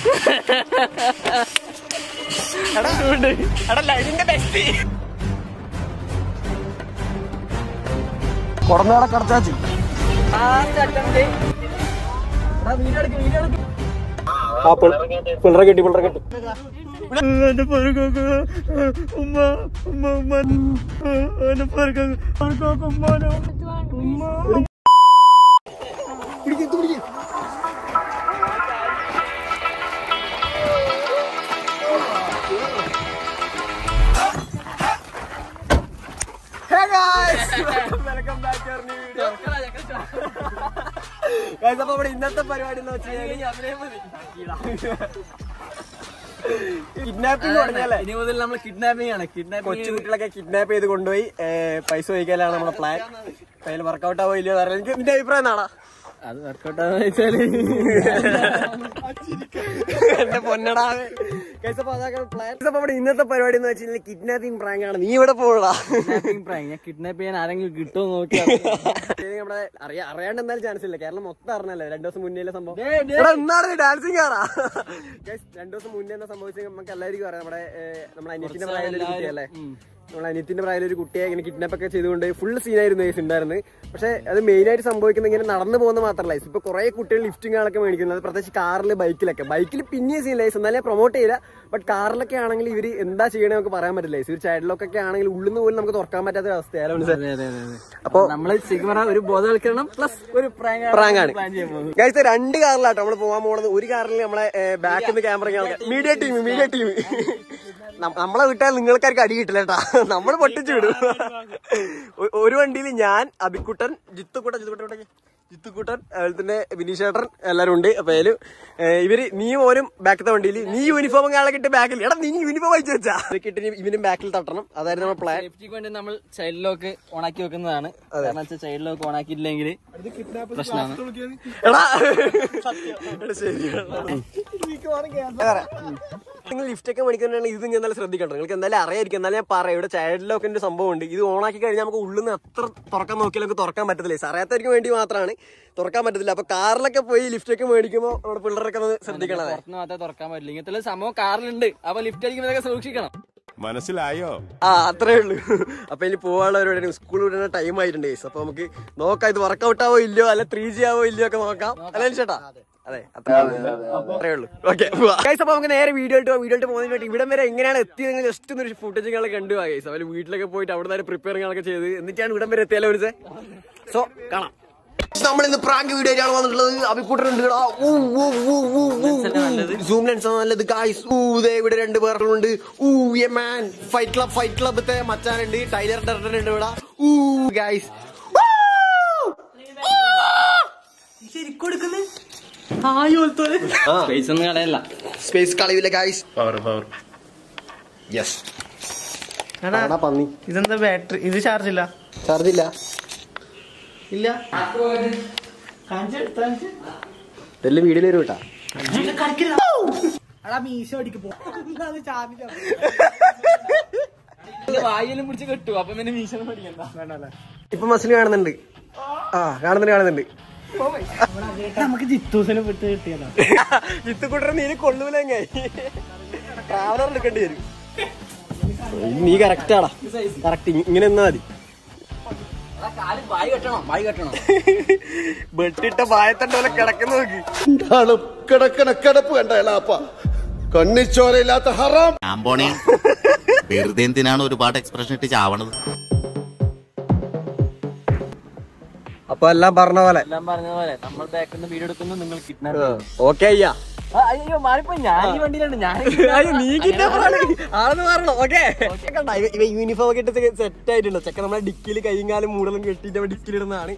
കൊടന്നാടെ കടച്ചാച്ചി പിള്ളേരെ കെട്ടി പിള്ളേരെ കെട്ടി അപ്പൊ ഇവിടെ ഇന്നത്തെ പരിപാടി എന്ന് കിഡ്നാപ്പിംഗ് തുടങ്ങിയല്ലേ ഇനി മുതൽ നമ്മൾ കിഡ്നാപ്പിംഗ് ആണ് കിഡ്നാപ്പിംഗ് കൊച്ചു കുട്ടികളൊക്കെ കിഡ്നാപ്പ് ചെയ്ത് കൊണ്ടുപോയി ഏ, പൈസ ചോദിക്കലാണ് നമ്മുടെ പ്ലാൻ അതിൽ വർക്കൗട്ട് ആവോ ഇല്ലയോ എന്നറിയില്ല. എനിക്ക് നിന്റെ അഭിപ്രായം നാടാ അത് വർക്കൗട്ട് ആണെന്ന് വെച്ചാല് എന്റെ പൊന്നടാ Guys, അപ്പൊ അതാണ് plan. Guys, അപ്പൊ ഇവിടെ ഇന്നത്തെ പരിപാടി എന്ന് വെച്ചാൽ കിഡ്നാപ്പിംഗ് പ്രാങ്ക് ആണ് നീ ഇവിടെ പോടാ കിഡ്നാപ്പിംഗ് പ്രാങ്ക് ഞാൻ കിഡ്നാപ്പ് ചെയ്യാൻ ആരെങ്കിലും കിട്ടുമോ നോക്കി നമ്മുടെ അറിയാ അറിയാണ്ട് എന്തായാലും ചാൻസ് ഇല്ല കേരളം മൊത്തം അറിഞ്ഞല്ലേ രണ്ടു ദിവസം മുന്നേ സംഭവം എടാ, എന്നാണ് ഡാൻസിങ് ആറാ രണ്ടു ദിവസം മുന്നേ എന്താ സംഭവിച്ചത് നമുക്ക് എല്ലാവർക്കും അറിയാം നമ്മുടെ ഏ, നമ്മുടെ അനിയത്തിന്റെ പ്രായം ഒരു കുട്ടിയല്ലേ നമ്മളെ അനിയത്തിന്റെ പ്രായം ഒരു കുട്ടിയെ ഇങ്ങനെ കിഡ്നാപ്പ് ഒക്കെ ചെയ്തുകൊണ്ട് ഫുൾ സീനായിരുന്നു കേസ് ഉണ്ടായിരുന്നത് പക്ഷെ അത് മെയിൻ ആയിട്ട് സംഭവിക്കുന്നത് ഇങ്ങനെ നടന്നു പോകുന്ന മാത്രമല്ല ഇപ്പൊ കുറെ കുട്ടികൾ ലിഫ്റ്റിംഗ് ആളൊക്കെ മേടിക്കുന്നത് പ്രത്യേകിച്ച് കാറിൽ ബൈക്കിലൊക്കെ ബൈക്കിൽ പിന്നെ സീൻ ലൈസ് എന്നാലേ പ്രൊമോട്ട് ചെയ്യില്ല ബട്ട് കാറിലൊക്കെ ആണെങ്കിൽ ഇവർ എന്താ ചെയ്യണേ നമുക്ക് പറയാൻ പറ്റില്ല ഇവർ ചൈൽഡിലൊക്കെ ആണെങ്കിൽ ഉള്ളിൽ നിന്ന് പോലും നമുക്ക് തുറക്കാൻ പറ്റാത്ത ഒരു അവസ്ഥയാണ് മനസ്സിലായി അപ്പൊ നമ്മള് ശരിക്കും പറഞ്ഞാൽ ഒരു ബോധവൽക്കരണം പ്ലസ് ഒരു പ്രാങ്ക് പ്രാങ്കാണ് പ്ലാൻ ചെയ്യാൻ പോകുന്നത് ഗൈസ് രണ്ട് കാറിലാട്ടോ നമ്മൾ പോകാൻ പോകുന്നത് ഒരു കാറിൽ നമ്മളെ ബാക്കിൽ നിന്ന് camera media team media team നമ്മളെ വിട്ടാൽ നിങ്ങൾക്കാർക്ക് അടി കിട്ടില്ല കേട്ടാ നമ്മൾ പൊട്ടിച്ചു വിടും ഒ- ഒരു വണ്ടിയിൽ ഞാൻ അബിക്കുട്ടൻ ജിത്തുക്കുട്ടൻ ജിത്തുക്കുട്ടൻ ജിത്തുക്കുട്ടൻ അതുപോലെ തന്നെ വിനീഷേട്ടൻ എല്ലാരും ഉണ്ട് അപ്പൊ അതില് ഇവര് നീ പോലും ബാക്കത്തെ വണ്ടിയിൽ നീ യൂണിഫോം കാണാൻ കിട്ടിയ ബാക്കിൽ എടാ നീ യൂണിഫോം അയച്ചു വെച്ചാ കിട്ടി ഇവനും ബാക്കിൽ തട്ടണം അതായിരുന്നു നമ്മുടെ പ്ലാൻ സേഫ്റ്റിക്ക് വേണ്ടി നമ്മൾ ചൈൽഡ് ലോക്ക് ഓണാക്കി വെക്കുന്നതാണ് കാരണം വെച്ചാൽ ചൈൽഡ് ലോക്ക് ഓണാക്കിയില്ലെങ്കിൽ പ്രശ്നമാണ് എടാ എടാ ശരി നിങ്ങൾ ലിഫ്റ്റ് ഒക്കെ മേടിക്കുന്നുണ്ടെങ്കിൽ ഇത് ഞാൻ നല്ല ശ്രദ്ധിക്കണം നിങ്ങൾക്ക് എന്തായാലും അറിയായിരിക്കും എന്നാലും ഞാൻ പറയാം ഇവിടെ ചൈൽഡ് ലോക്ക് ഒരു സംഭവം ഉണ്ട് ഇത് ഓണാക്കി കഴിഞ്ഞാൽ നമുക്ക് ഉള്ളിൽ നിന്ന് എത്ര തുറക്കാൻ നോക്കിയാലും നമുക്ക് തുറക്കാൻ പറ്റത്തില്ല സാർ അറിയാത്തവർക്ക് വേണ്ടി മാത്രമാണ് തുറക്കാൻ പറ്റത്തില്ല അപ്പൊ കാറിലൊക്കെ പോയി ലിഫ്റ്റ് ഒക്കെ മേടിക്കുമ്പോൾ നമ്മുടെ പിള്ളേരൊക്കെ ഒന്ന് ശ്രദ്ധിക്കണത് പുറത്തുനിന്ന് മാത്രമേ തുറക്കാൻ പറ്റില്ല ഇങ്ങനത്തെ സംഭവം കാറിലുണ്ട് അപ്പൊ ലിഫ്റ്റ് അടിക്കുമ്പോഴൊക്കെ സൂക്ഷിക്കണം മനസ്സിലായോ ആ അത്രേ ഉള്ളൂ അപ്പൊ ഇനി പോകാനുള്ളവരുടെ സ്കൂൾ വിടുന്ന ടൈം ആയിട്ടുണ്ട് guys. അപ്പൊ നമുക്ക് നോക്കാം ഇത് വർക്കൗട്ട് ആവോ ഇല്ലയോ അല്ല ത്രീ ജി ആവോ ഇല്ലയോ ഒക്കെ നോക്കാം അല്ലേ ചേട്ടാ അതെ അത്രേ ഉള്ളൂ ഓക്കെ അപ്പൊ നമുക്ക് നേരെ വീഡിയോ ഇട്ട് വീഡിയോ ഇട്ട് പോകുന്നതിന് വേണ്ടി ഇവിടം വരെ എങ്ങനെയാണ് എത്തിയത് ജസ്റ്റ് ഒന്ന് ഫുട്ടേജ് ഞങ്ങൾ കണ്ടു ഗൈസ് അവര് വീട്ടിലൊക്കെ പോയിട്ട് അവിടെ നിന്ന് പ്രിപ്പയറിംഗ് ചെയ്ത് എന്നിട്ടാണ് ഇവിടം വരെ എത്തിയാലോ ഒരു സോ കാണാം നമ്മൾ ഇന്ന് പ്രാങ്ക് വീഡിയോ ആണ് വന്നിട്ടുള്ളത് അഭിക്കൂട്ടനുണ്ട് സൂം ലെൻസ് ആണ് നല്ലത് ഗായ്സ് ഊ ദേ ഇവിടെ രണ്ട് പേരുണ്ട് ഊ a man fight club fight ക്ലബത്തെ മച്ചാനുണ്ട് ടൈലർ ഡർട്ടൻ ഉണ്ട് ഇവിടെ ഊ ഗായ്സ് പൈസ ഒന്നും കളയല്ല സ്പേസ് കളവില്ല ഗായ്സ് പവർ പവർ യെസ് പന്നി ഇതെന്താ ബാറ്ററി ഇത് ചാർജ് ഇല്ല ചാർജ് ഇല്ല ഇല്ല കാണിച്ച് കാണിച്ച്. ഇതെല്ലാം വീഡിയോയിൽ വരും കേട്ടാ എടാ മീശ അടിക്ക് പോ അത് ചാർജ് ഇല്ല. വായിലും പിടിച്ച് കെട്ടു അപ്പൊ പിന്നെ മീശ പഠിക്കണ്ട വേണ്ടല്ലേ ഇപ്പൊ മസിൽ കാണുന്നുണ്ട് ആ കാണുന്നുണ്ട് കാണുന്നുണ്ട് നമുക്ക് ജിത്തൂസിനെ വിട്ട് കിട്ടിയതാ ഇത്തുകൂട്ടർ നീ കൊള്ളൂലെങ്ങായി ട്രാവലർ എടുക്കേണ്ടി വരും നീ കറക്റ്റ് ആടാ കറക്റ്റ് ഇങ്ങനെ എന്നാ മതി വായി കെട്ടണം വായി കെട്ടണം വെട്ടിട്ട പായത്തണ്ട പോലെ കിടക്കുന്ന നോക്ക് എന്താണ് കിടക്കണ കിടപ്പ് കണ്ട എലാപ്പ കണ്ണിച്ചോരയില്ലാത്ത ഹറാം ആമ്പോണേ വെറുതെ എന്തിനാണ് ഒരുപാട് എക്സ്പ്രഷൻ ഇട്ട് ചാവണത് അപ്പൊ എല്ലാം പറഞ്ഞ പോലെ എല്ലാം പറഞ്ഞ പോലെ നമ്മൾ ബാക്കിൽ നിന്ന് വീഡിയോ എടുക്കുന്നു നിങ്ങൾ കിഡ്നാപ്പ് ഓക്കെ അയ്യാ അയ്യോ മാറിപ്പോ ഞാൻ ഈ വണ്ടിയിലുണ്ട് ഞാൻ അയ്യോ, നീ കിട്ടാണ് ആണെന്ന് പറയണം ഓക്കെ ഇവ യൂണിഫോം ഒക്കെ ഇട്ട് സെറ്റ് ആയിട്ടുണ്ടോ ചെക്ക നമ്മളെ ഡിക്കിയിൽ കൈയും കാലും മൂടലും കെട്ടിട്ട് ഡിക്കിൽ ഇടുന്നതാണ്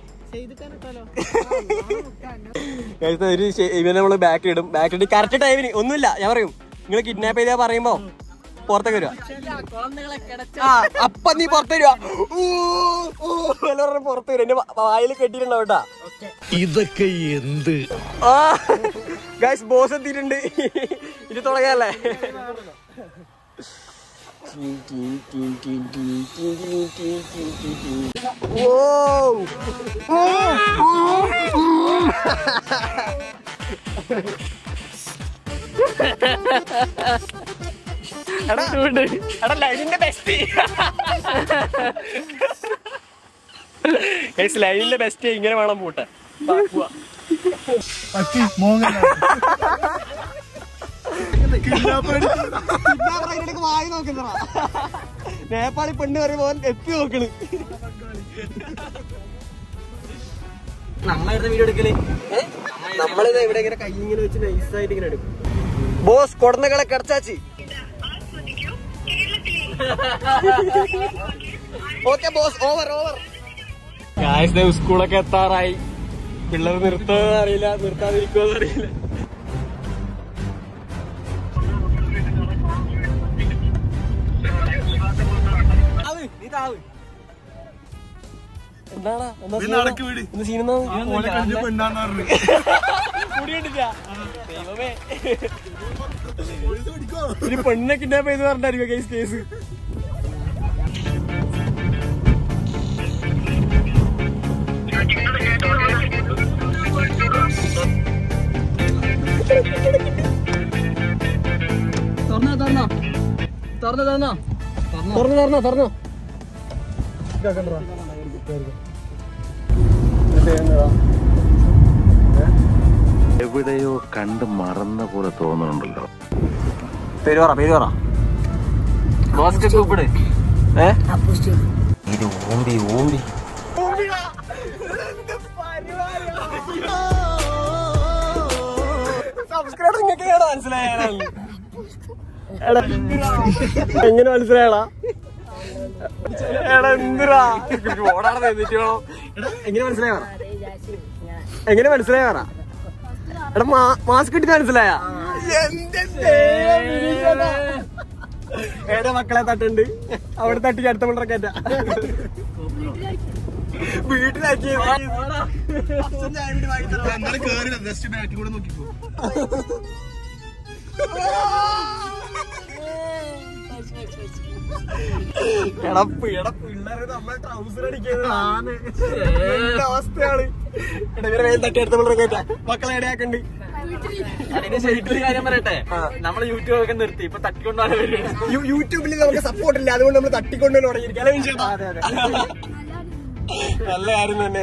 Guys, ഒരു ശ- ഇവനെ നമ്മള് ബാക്കിൽ ഇടും ബാക്കിൽ ഇട്ട് കറക്റ്റ് ടൈമിന് ഒന്നുമില്ല ഞാൻ പറയും നിങ്ങൾ കിഡ്നാപ്പ് ചെയ്താ പറയുമ്പോ പുറത്തേക്ക് വരുവാ ആ അപ്പൊ നീ പുറത്ത് വരുവാ ഊ, ഊ എന്ന് പറഞ്ഞ് പുറത്ത് വരും എന്റെ വായിൽ കെട്ടിയിട്ടുണ്ടാവും കേട്ടാ ഇതൊക്കെ എന്ത് ഗൈസ് ബോസ് എത്തിയിട്ടുണ്ട് ഇത് തുടങ്ങാല്ലേ എടാ എടാ ലൈനിന്റെ ബെസ്റ്റ് ലൈനിന്റെ ബെസ്റ്റ് ഇങ്ങനെ വേണം പൂട്ടെ വായി നോക്കുന്നതാ നേപ്പാളി പെണ്ണ് പറയുമ്പോ ഓൻ എത്തി നോക്കണ് നമ്മളെടുത്ത വീഡിയോ എടുക്കല് നമ്മളിത് ഇവിടെ ഇങ്ങനെ കൈ ഇങ്ങനെ വെച്ച് നൈസായിട്ട് ഇങ്ങനെ എടുക്കും ബോസ് കൊടന്നകളെ കടച്ചാച്ചി ഓക്കെ ബോസ് ഓവർ ഓവർ സ്കൂളൊക്കെ എത്താറായി പിള്ളേർ നിർത്തോ അറിയില്ല നിർത്താതിരിക്കോ അറിയില്ല എന്താടാ എന്താ സീനെന്നാ മുടിയുണ്ടില്ല ദൈവമേ ഒരു പെണ്ണെ കിഡ്നാപ്പ് ചെയ്ത് പറഞ്ഞായിരിക്കും കേസ് കേസ് തുറന്നോ തുറന്നോ തുറന്നോ തുറന്നോ തുറന്നു തുറന്നോ തുറന്നോ എവിടെയോ കണ്ട് മറന്ന പോലെ തോന്നുന്നുണ്ടല്ലോ പേര് പറ പേര് പറ ബോസ് കൂപ്പിട് ഏ ഓമ്പി ഓമ്പി സബ്സ്ക്രൈബർ നിങ്ങൾക്ക് കേടാ മനസ്സിലായ എങ്ങനെ മനസ്സിലായടാ എടാ എന്തിനാ ഓടാണ് എഴുതിട്ട് വേണോ എടാ എങ്ങനെ മനസ്സിലായ പറ എങ്ങനെ മനസ്സിലായ പറ എടാ മാസ്ക് ഇട്ടിട്ട് മനസ്സിലായ എന്റെ ദൈവം വിനീതനാ. ഏടെ മക്കളെ തട്ടുണ്ട് അവിടെ തട്ടി അടുത്ത പിള്ളേരെ കയറ്റ വീട്ടിലാക്കി എടപ്പ് എട പിള്ളേര് നമ്മളെ ട്രൗസർ അടിക്കുന്നത് എന്റെ അവസ്ഥയാണ് എടാ ഇവരെ വേഗം തട്ടി അടുത്ത പിള്ളേരെ കയറ്റ മക്കളെ ഇടയാക്കണ്ട് അതിന്റെ ശരിക്കൊരു കാര്യം പറയട്ടെ നമ്മള് യൂട്യൂബ് ഒക്കെ നിർത്തി ഇപ്പൊ തട്ടിക്കൊണ്ടാണ് വരുന്നത് യു- യൂട്യൂബിൽ നമുക്ക് സപ്പോർട്ട് ഇല്ല അതുകൊണ്ട് നമ്മൾ തട്ടിക്കൊണ്ട് തുടങ്ങിയിരിക്കും അല്ലേ വിൻചേട്ടാ? നല്ല കാര്യം തന്നെ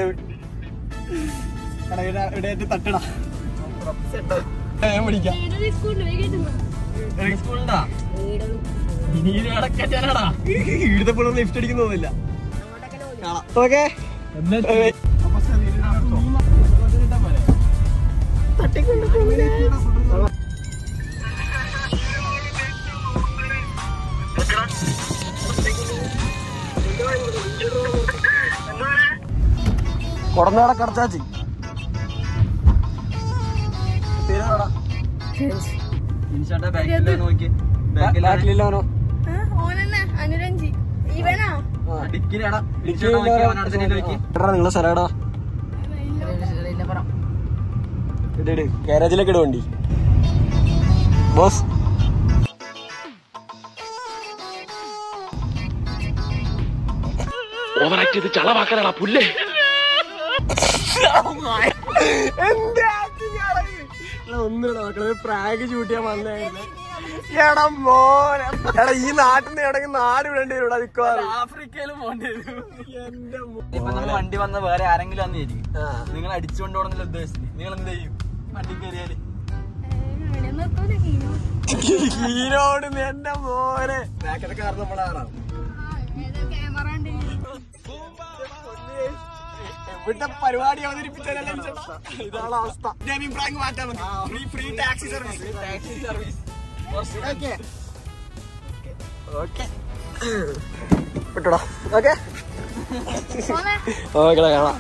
എടാ, ഇവിടെ- ഇവിടെ തട്ടടാ ഞാൻ പിടിക്കാം സ്കൂളിണ്ടാ ഇവിടുത്തെ പിള്ളേർ ലിഫ്റ്റ് അടിക്കുന്നൊന്നുമില്ല ഓക്കെ കൊടന്നാടെ കടച്ചാച്ചി പേര് പറടാ. ഇൻഷാന്റെ ബാക്കിലെ നോക്കി ബാക്കിലാണ് ബാക്കിലില്ലോനോ ഓനെന്നെ അനുരഞ്ജി ഇവനാ ഡിക്കിലാടാ ഡിക്കിലോട്ട് നോക്കി അവനോട് തന്നെ നോക്കി എടാ നിങ്ങളെ സ്ഥലടാ ഇട് ഗാരേജിലേക്ക് ഇട വണ്ടി ബോസ് ഓവറാക്ട് ചെയ്ത് ചളവാക്കാനാ പുല്ലേ ഒന്നുകൂടെ മക്കളെ പ്രാഗ് ചൂട്ടിയാ വന്നേ എടാ മോനെ എടാ ഈ നാട്ടിൽ നിന്ന് എവിടെയെങ്കിലും നാട് വിടേണ്ടി വരും മിക്കവാറും ആഫ്രിക്കയിലും പോകേണ്ടി വരും എന്റെ മോ- ഇപ്പൊ നമ്മൾ വണ്ടി വന്ന വേറെ ആരെങ്കിലും വന്നിരിക്കും നിങ്ങൾ അടിച്ചുകൊണ്ട് പോകണമെന്നുള്ള ഉദ്ദേശിച്ചു നിങ്ങൾ എന്ത് ചെയ്യും വണ്ടി കയറിയാല് ഹീരോട് എന്റെ മോനെ ബാക്കത്തെ കാർ നമ്മളാറാം ക്യാമറ എവിടെ പരിപാടി അവതരിപ്പിച്ചാലല്ലേ ചേട്ടാ? ഇതാണ് അവസ്ഥ ഞാൻ പ്രാങ്ക് മാറ്റാൻ മതി free free taxi service taxi service okay okay വിട്ടോടാ ഓക്കെ ഓക്കെ കാണാം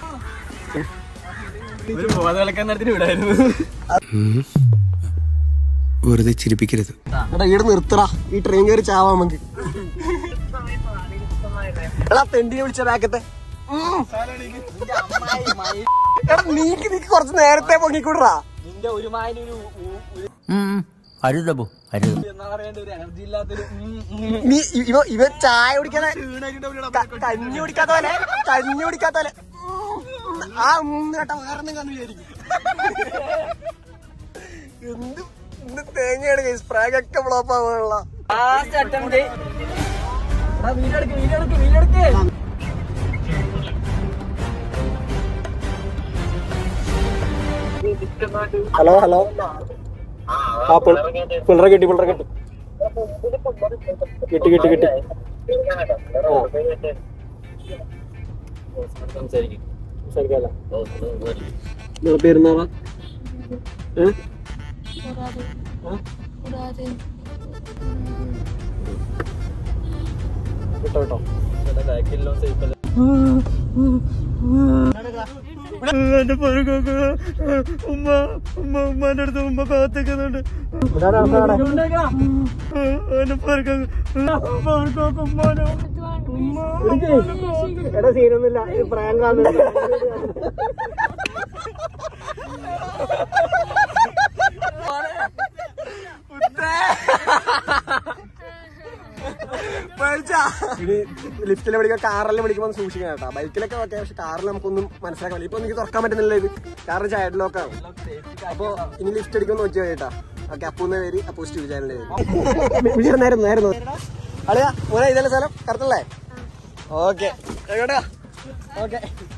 ഒരു ബോധവിളക്കാൻ നടത്തിന് വിടായിരുന്നു വെറുതെ ചിരിപ്പിക്കരുത് എടാ ഈട് നിർത്തടാ ഈ ട്രെയിൻ കയറി ചാവാ നമുക്ക് എടാ തെണ്ടിനെ വിളിച്ച ബാക്കത്തെ ഉം. എടാ നീക്ക് നീക്ക് കുറച്ച് നേരത്തെ പൊങ്ങിക്കൂടാ നിന്റെ ഒരു മായൊരു അരുതബു അരുത് എന്നാ പറയണ്ട ഒരു എനർജി ഇല്ലാത്തൊരു ഉം, ഉം. നീ ഇ- ഇവ ഇവ ചായ കുടിക്കാതെ ക- കഞ്ഞി കുടിക്കാത്ത പോലെ കഞ്ഞി കുടിക്കാത്ത പോലെ ഉം, ആ മൂന്ന് കേട്ട വേറെ കണ്ടു വിചാരിക്കും എന്ത് ഇത് തേങ്ങയാണ് ഗൈസ് പ്രാങ്ക് ഒക്കെ ഫ്ലോപ്പ് ആവാനുള്ള ലാസ്റ്റ് അറ്റംപ്റ്റ് വീഡിയോ എടുക്ക് വീഡിയോ എടുക്ക് വീഡിയോ എടുക്ക് ഹലോ ഹലോ ആ പിള്ളറെ കിട്ടി പിള്ളറെ കിട്ടി കിട്ടി കിട്ടി കിട്ടി സംസാരിക്കും സംസാരിക്കാലോ നിങ്ങളെ പേരുന്നാവാ ഏഹ് കേട്ടോ കേട്ടോ ബാക്കിലെല്ലാം സേഫ് അല്ല എന്റെ പൊറുക്കൊക്കെ ഉമ്മ ഉമ്മ ഉമ്മാന്റെ അടുത്ത് ഉമ്മ കാത്തിക്കുന്നുണ്ട് എന്റെ പൊറുക്കൊക്കെ പൊറുക്കൊക്കെ ഉമ്മാനോ എടാ സീനൊന്നുമില്ല ഇത് പ്രാങ്കാണ് ഇത് ലിഫ്റ്റിലെ വിളിക്കുക കാറിലെ വിളിക്കുമ്പോൾ സൂക്ഷിക്കണം കേട്ടോ ബൈക്കിലൊക്കെ ഓക്കെ പക്ഷെ കാറിൽ നമുക്കൊന്നും മനസ്സിലാക്കാൻ പറ്റില്ല ഇപ്പൊ എനിക്ക് തുറക്കാൻ പറ്റുന്നില്ല ഇത് കാരണം ചൈൽഡ് ലോക്കാണ് അപ്പൊ ഇനി ലിഫ്റ്റ് അടിക്കുമെന്ന് നോക്കിയാൽ കേട്ടാ ഓക്കെ അപ്പൂന്ന പേര് അപ്പൂ സ്റ്റീവ് ചാനലിന്റെ പേര് നേരം നേരം അളിയാ മോനെ ഇതല്ലേ സ്ഥലം കറക്റ്റല്ലേ ഓക്കെ എങ്ങോട്ടാ ഓക്കെ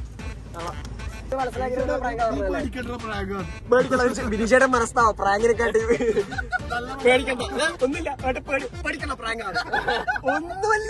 ബിരിച്ചേട്ടൻ മനസ്താവോ പ്രാങ്കിനെക്കാട്ടി പേടിക്കണ്ട ഏ, ഒന്നുമില്ല ഏട്ടാ, പേടി- പേടിക്കണ്ട പ്രാങ്കാണ് ഒന്നുമില്ല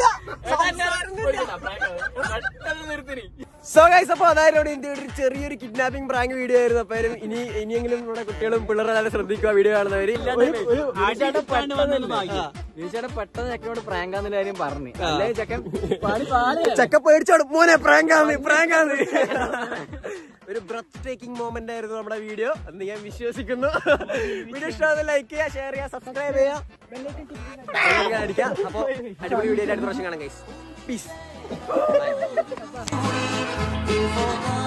സോ ഗൈസ് അപ്പൊ അതായത് ഇന്ത്യ ഒരു ചെറിയൊരു കിഡ്നാപ്പിംഗ് പ്രാങ്ക് വീഡിയോ ആയിരുന്നു അപ്പൊ ഒരു ഇനി ഇനിയെങ്കിലും നമ്മുടെ കുട്ടികളും പിള്ളേരെ നല്ല ശ്രദ്ധിക്കുക വീഡിയോ കാണുന്നവര് ഒരു- ഒരു- ചേട്ടൻ പെട്ടെന്ന് ചെക്കനോട് പ്രാങ്കാന്നുള്ള കാര്യം പറഞ്ഞു അല്ലേ ചെക്കൻ പാടി പാടി ചക്ക പേടിച്ചോടും മോനെ പ്രാങ്കാണ് പ്രാങ്കാണ് ഒരു ബ്രത്ത് ടേക്കിംഗ് മൊമെന്റ് ആയിരുന്നു നമ്മുടെ വീഡിയോ എന്ന് ഞാൻ വിശ്വസിക്കുന്നു വീഡിയോ ഇഷ്ടമാകുന്ന ലൈക്ക് ചെയ്യുക ഷെയർ ചെയ്യുക സബ്സ്ക്രൈബ് ചെയ്യുക അടിക്കാം അപ്പൊ അടിപൊളി വീഡിയോ അടുത്ത പ്രാവശ്യം കാണാം ഗൈസ് പീസ്